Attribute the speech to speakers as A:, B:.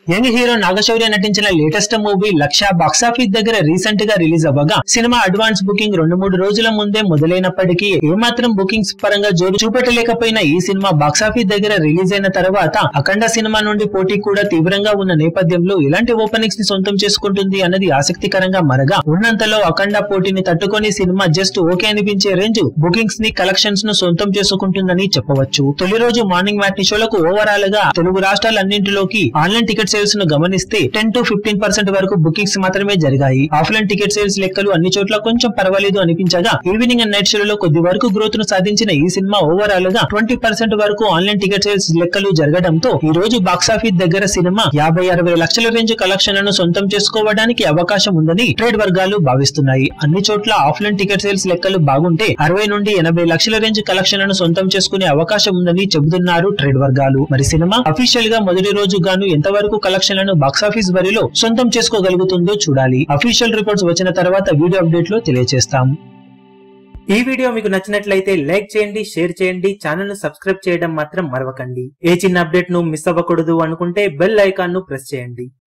A: young hero Naga Shaurya నటించిన latest movie Lakshya box office దగ్గర recent గా రిలీజ్ అవ్వగా సినిమా అడ్వాన్స్ బుకింగ్ రెండు మూడు రోజుల ముందే మొదలైనప్పటికీ ఏమాత్రం బుకింగ్స్ పరంగా జోరు చూపెట్టలేకపోయిన ఈ సినిమా బాక్సాఫీస్ దగ్గర రిలీజ్ అయిన తర్వాత అఖండ సినిమా నుండి పోటీ కూడా తీవ్రంగా ఉన్న నేపథ్యంలో ఎలాంటి ఓపెనింగ్స్ ని సొంతం చేసుకుంటుంది అన్నది ఆసక్తికరంగా మరగా ఉన్నంతలో అఖండ పోటీని తట్టుకొని సినిమా జస్ట్ ఓకే అనిపించే రేంజ్ బుకింగ్స్ ని కలెక్షన్స్ ను సొంతం చేసుకుంటుందని చెప్పవచ్చు తొలి రోజు మార్నింగ్ మ్యాట్ని షోలకు ఓవరాల్ గా తెలుగు రాష్ట్రాలన్నింటిలోకి ఆన్లైన్ టికెట్ సేల్స్ ను గమనిస్తే టెన్ టు ఫిఫ్టీన్ పర్సెంట్ వరకు బుకింగ్స్ మాత్రమే జరిగాయి ఆఫ్లైన్ టికెట్ సేల్స్ లెక్కలు అన్ని చోట్ల కొంచెం పర్వాలేదు అనిపించగా ఈవినింగ్ అండ్ నైట్ షోలలో కొద్ది వరకు గ్రోత్ ను సాధించిన ఈ సినిమా ఓవరాల్ గా ట్వంటీ పర్సెంట్ వరకు ఆన్లైన్ టికెట్ సేల్స్ లెక్కలు జరగడంతో ఈ రోజు బాక్సాఫీస్ దగ్గర సినిమా యాభై అరవై లక్షల రేంజ్ కలెక్షన్లను సొంతం చేసుకోవడానికి అవకాశం ఉందని ట్రేడ్ వర్గాలు భావిస్తున్నాయి అన్ని చోట్ల ఆఫ్లైన్ టికెట్ సేల్స్ లెక్కలు బాగుంటే అరవై నుండి ఎనభై లక్షల రేంజ్ కలెక్షన్లను సొంతం చేసుకునే అవకాశం ఉందని చెబుతున్నారు ట్రేడ్ వర్గాలు మరి సినిమా అఫీషియల్ గా మొదటి రోజు గాను ఎంతవరకు కలెక్షన్లను బాక్సాఫీస్ వరిలో సొంతం చేసుకోగలుగుతుందో చూడాలి అఫీషియల్ రిపోర్ట్స్ వచ్చిన తర్వాత వీడియో అప్డేట్ లో తెలియజేస్తాం
B: ఈ వీడియో మీకు నచ్చినట్లయితే లైక్ చేయండి షేర్ చేయండి ఛానల్ ను సబ్స్క్రైబ్ చేయడం మాత్రం మరవకండి ఏ చిన్న అప్డేట్ ను మిస్ అవ్వకూడదు అనుకుంటే బెల్ ఐకాన్ ను ప్రెస్ చేయండి